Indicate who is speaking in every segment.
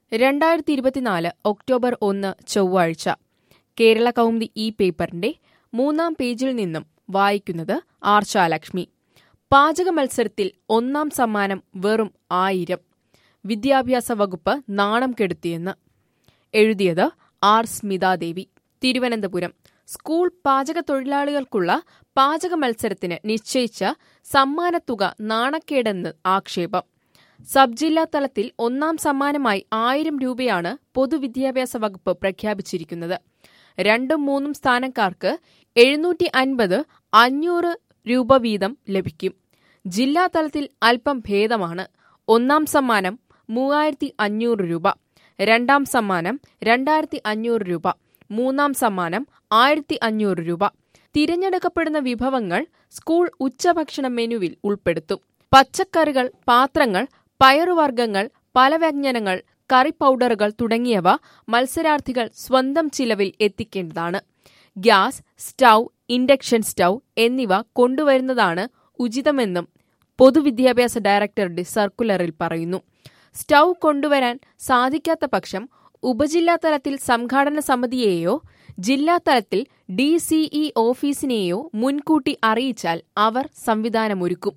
Speaker 1: രണ്ടായിരത്തി ഇരുപത്തിനാല് ഒക്ടോബർ ഒന്ന് ചൊവ്വാഴ്ച കേരള കൗമുദി ഈ പേപ്പറിന്റെ മൂന്നാം പേജിൽ നിന്നും വായിക്കുന്നത് ആർച്ചാലക്ഷ്മി പാചക മത്സരത്തിൽ ഒന്നാം സമ്മാനം വെറും ആയിരം വിദ്യാഭ്യാസ വകുപ്പ് നാണം കെടുത്തിയെന്ന് എഴുതിയത് ആർ സ്മിതാദേവി തിരുവനന്തപുരം സ്കൂൾ പാചക തൊഴിലാളികൾക്കുള്ള പാചക മത്സരത്തിന് നിശ്ചയിച്ച സമ്മാനത്തുക നാണക്കേടെന്ന് ആക്ഷേപം സബ് ജില്ലാ തലത്തിൽ ഒന്നാം സമ്മാനമായി ആയിരം രൂപയാണ് പൊതുവിദ്യാഭ്യാസ വകുപ്പ് പ്രഖ്യാപിച്ചിരിക്കുന്നത് രണ്ടും മൂന്നും സ്ഥാനക്കാർക്ക് എഴുന്നൂറ്റി അൻപത് അഞ്ഞൂറ് രൂപ വീതം ലഭിക്കും ജില്ലാ തലത്തിൽ അല്പം ഭേദമാണ് ഒന്നാം സമ്മാനം മൂവായിരത്തി അഞ്ഞൂറ് രൂപ രണ്ടാം സമ്മാനം രണ്ടായിരത്തി അഞ്ഞൂറ് രൂപ മൂന്നാം സമ്മാനം ആയിരത്തി അഞ്ഞൂറ് രൂപ തിരഞ്ഞെടുക്കപ്പെടുന്ന വിഭവങ്ങൾ സ്കൂൾ ഉച്ചഭക്ഷണ മെനുവിൽ ഉൾപ്പെടുത്തും പച്ചക്കറികൾ പാത്രങ്ങൾ പയറുവർഗ്ഗങ്ങൾ പലവ്യഞ്ജനങ്ങൾ കറി പൗഡറുകൾ തുടങ്ങിയവ മത്സരാർത്ഥികൾ സ്വന്തം ചിലവിൽ എത്തിക്കേണ്ടതാണ് ഗ്യാസ് സ്റ്റൗ ഇൻഡക്ഷൻ സ്റ്റൗ എന്നിവ കൊണ്ടുവരുന്നതാണ് ഉചിതമെന്നും പൊതുവിദ്യാഭ്യാസ ഡയറക്ടറുടെ സർക്കുലറിൽ പറയുന്നു സ്റ്റൗ കൊണ്ടുവരാൻ സാധിക്കാത്ത പക്ഷം ഉപജില്ലാ തലത്തിൽ സംഘാടന സമിതിയെയോ ജില്ലാ തലത്തിൽ ഡി സിഇ ഓഫീസിനെയോ മുൻകൂട്ടി അറിയിച്ചാൽ അവർ സംവിധാനമൊരുക്കും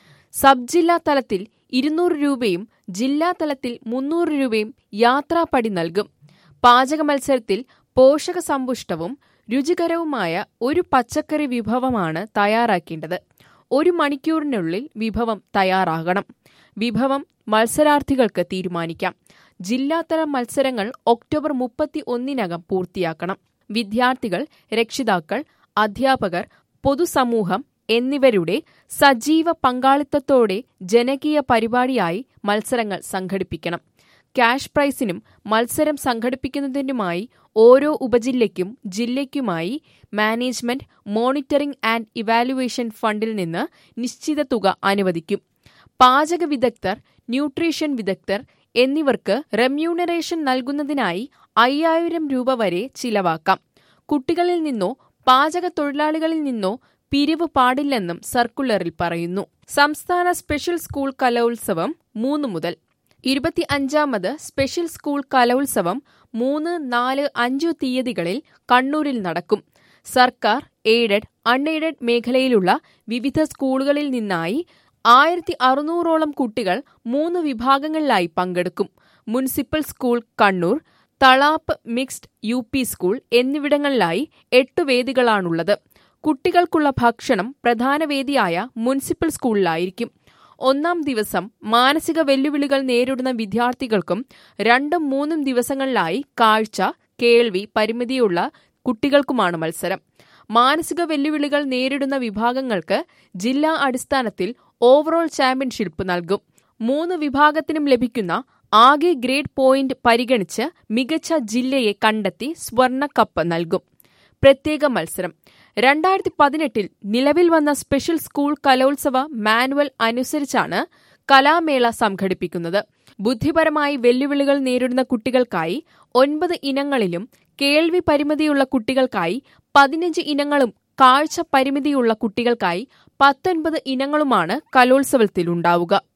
Speaker 1: സബ് ജില്ലാ തലത്തിൽ ഇരുന്നൂറ് രൂപയും ജില്ലാ തലത്തിൽ മുന്നൂറ് രൂപയും യാത്രാപ്പടി നൽകും പാചക മത്സരത്തിൽ പോഷക സമ്പുഷ്ടവും രുചികരവുമായ ഒരു പച്ചക്കറി വിഭവമാണ് തയ്യാറാക്കേണ്ടത് ഒരു മണിക്കൂറിനുള്ളിൽ വിഭവം തയ്യാറാകണം വിഭവം മത്സരാർത്ഥികൾക്ക് തീരുമാനിക്കാം ജില്ലാതല മത്സരങ്ങൾ ഒക്ടോബർ മുപ്പത്തി ഒന്നിനകം പൂർത്തിയാക്കണം വിദ്യാർത്ഥികൾ രക്ഷിതാക്കൾ അധ്യാപകർ പൊതുസമൂഹം എന്നിവരുടെ സജീവ പങ്കാളിത്തത്തോടെ ജനകീയ പരിപാടിയായി മത്സരങ്ങൾ സംഘടിപ്പിക്കണം ക്യാഷ് പ്രൈസിനും മത്സരം സംഘടിപ്പിക്കുന്നതിനുമായി ഓരോ ഉപജില്ലയ്ക്കും ജില്ലയ്ക്കുമായി മാനേജ്മെന്റ് മോണിറ്ററിംഗ് ആൻഡ് ഇവാലുവേഷൻ ഫണ്ടിൽ നിന്ന് നിശ്ചിത തുക അനുവദിക്കും പാചക വിദഗ്ധർ ന്യൂട്രീഷൻ വിദഗ്ധർ എന്നിവർക്ക് റെമ്യൂണറേഷൻ നൽകുന്നതിനായി അയ്യായിരം രൂപ വരെ ചിലവാക്കാം കുട്ടികളിൽ നിന്നോ പാചക തൊഴിലാളികളിൽ നിന്നോ പിരിവ് പാടില്ലെന്നും സർക്കുലറിൽ പറയുന്നു സംസ്ഥാന സ്പെഷ്യൽ സ്കൂൾ കലോത്സവം മൂന്ന് മുതൽ ഇരുപത്തി അഞ്ചാമത് സ്പെഷ്യൽ സ്കൂൾ കലോത്സവം മൂന്ന് നാല് അഞ്ചു തീയതികളിൽ കണ്ണൂരിൽ നടക്കും സർക്കാർ എയ്ഡഡ് അൺഎയ്ഡഡ് മേഖലയിലുള്ള വിവിധ സ്കൂളുകളിൽ നിന്നായി ആയിരത്തി അറുന്നൂറോളം കുട്ടികൾ മൂന്ന് വിഭാഗങ്ങളിലായി പങ്കെടുക്കും municipal school Kannur Thalap mixed U P school എന്നിവിടങ്ങളിലായി എട്ട് വേദികളാണുള്ളത് കുട്ടികൾക്കുള്ള ഭക്ഷണം പ്രധാന വേദിയായ മുനിസിപ്പൽ സ്കൂളിലായിരിക്കും ഒന്നാം ദിവസം മാനസിക വെല്ലുവിളികൾ നേരിടുന്ന വിദ്യാർത്ഥികൾക്കും രണ്ടും മൂന്നും ദിവസങ്ങളിലായി കാഴ്ച കേൾവി പരിമിതിയുള്ള കുട്ടികൾക്കുമാണ് മത്സരം മാനസിക വെല്ലുവിളികൾ നേരിടുന്ന വിഭാഗങ്ങൾക്ക് ജില്ലാ അടിസ്ഥാനത്തിൽ ഓവറോൾ ചാമ്പ്യൻഷിപ്പ് നൽകും മൂന്ന് വിഭാഗത്തിനും ലഭിക്കുന്ന ആകെ ഗ്രേഡ് പോയിന്റ് പരിഗണിച്ച് മികച്ച ജില്ലയെ കണ്ടെത്തി സ്വർണ്ണ കപ്പ് നൽകും പ്രത്യേക മത്സരം രണ്ടായിരത്തി പതിനെട്ടിൽ നിലവിൽ വന്ന സ്പെഷ്യൽ സ്കൂൾ കലോത്സവ മാനുവൽ അനുസരിച്ചാണ് കലാമേള സംഘടിപ്പിക്കുന്നത് ബുദ്ധിപരമായി വെല്ലുവിളികൾ നേരിടുന്ന കുട്ടികൾക്കായി ഒൻപത് ഇനങ്ങളിലും കേൾവി പരിമിതിയുള്ള കുട്ടികൾക്കായി പതിനഞ്ച് ഇനങ്ങളും കാഴ്ച പരിമിതിയുള്ള കുട്ടികൾക്കായി പത്തൊൻപത് ഇനങ്ങളുമാണ് കലോത്സവത്തിലുണ്ടാവുക